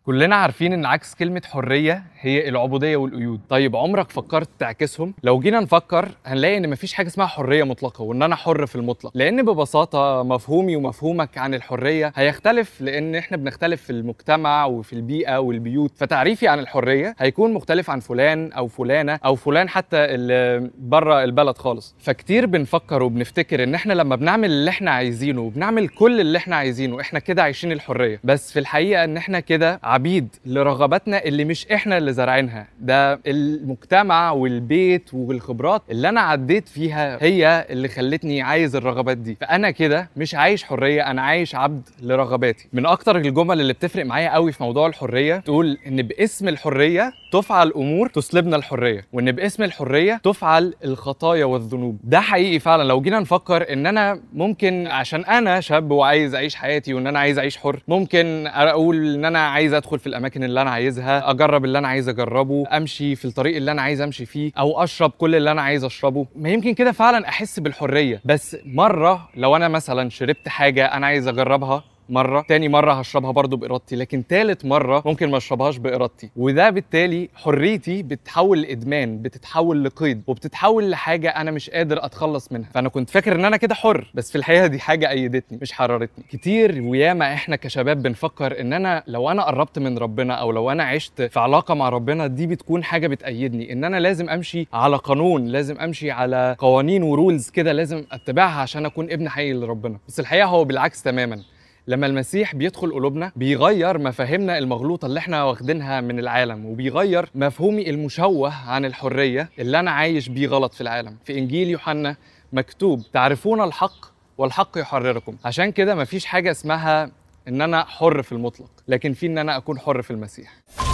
كلنا عارفين ان عكس كلمة حرية هي العبودية والقيود طيب عمرك فكرت تعكسهم لو جينا نفكر هنلاقي ان مفيش حاجة اسمها حرية مطلقة وان انا حر في المطلق لان ببساطة مفهومي ومفهومك عن الحرية هيختلف لان احنا بنختلف في المجتمع وفي البيئة والبيوت فتعريفي عن الحرية هيكون مختلف عن فلان او فلانة او فلان حتى اللي بره البلد خالص فكتير بنفكر وبنفتكر ان احنا لما بنعمل اللي احنا عايزينه وبنعمل كل اللي احنا عايزينه احنا كده عايشين الحرية بس في الحقيقة ان احنا كده عبيد لرغباتنا اللي مش احنا اللي زارعينها ده المجتمع والبيت والخبرات اللي انا عديت فيها هي اللي خلتني عايز الرغبات دي فانا كده مش عايش حريه انا عايش عبد لرغباتي من اكتر الجمل اللي بتفرق معايا قوي في موضوع الحريه تقول ان باسم الحريه تفعل امور تسلبنا الحريه وان باسم الحريه تفعل الخطايا والذنوب ده حقيقي فعلا لو جينا نفكر ان انا ممكن عشان انا شاب وعايز اعيش حياتي وان انا عايز اعيش حر ممكن اقول ان انا عايز ادخل في الاماكن اللي انا عايزها اجرب اللي انا عايز اجربه امشي في الطريق اللي انا عايز امشي فيه او اشرب كل اللي انا عايز اشربه ما يمكن كده فعلا احس بالحريه بس مره لو انا مثلا شربت حاجه انا عايز اجربها مرة تاني مرة هشربها برضو بإرادتي لكن تالت مرة ممكن ما اشربهاش بإرادتي وده بالتالي حريتي بتتحول لإدمان بتتحول لقيد وبتتحول لحاجة أنا مش قادر أتخلص منها فأنا كنت فاكر إن أنا كده حر بس في الحقيقة دي حاجة أيدتني مش حررتني كتير وياما إحنا كشباب بنفكر إن أنا لو أنا قربت من ربنا أو لو أنا عشت في علاقة مع ربنا دي بتكون حاجة بتأيدني إن أنا لازم أمشي على قانون لازم أمشي على قوانين ورولز كده لازم أتبعها عشان أكون ابن حقيقي لربنا بس الحقيقة هو بالعكس تماما لما المسيح بيدخل قلوبنا بيغير مفاهيمنا المغلوطة اللي احنا واخدينها من العالم وبيغير مفهومي المشوه عن الحرية اللي أنا عايش بيه غلط في العالم في إنجيل يوحنا مكتوب تعرفون الحق والحق يحرركم عشان كده مفيش حاجة اسمها إن أنا حر في المطلق لكن في إن أنا أكون حر في المسيح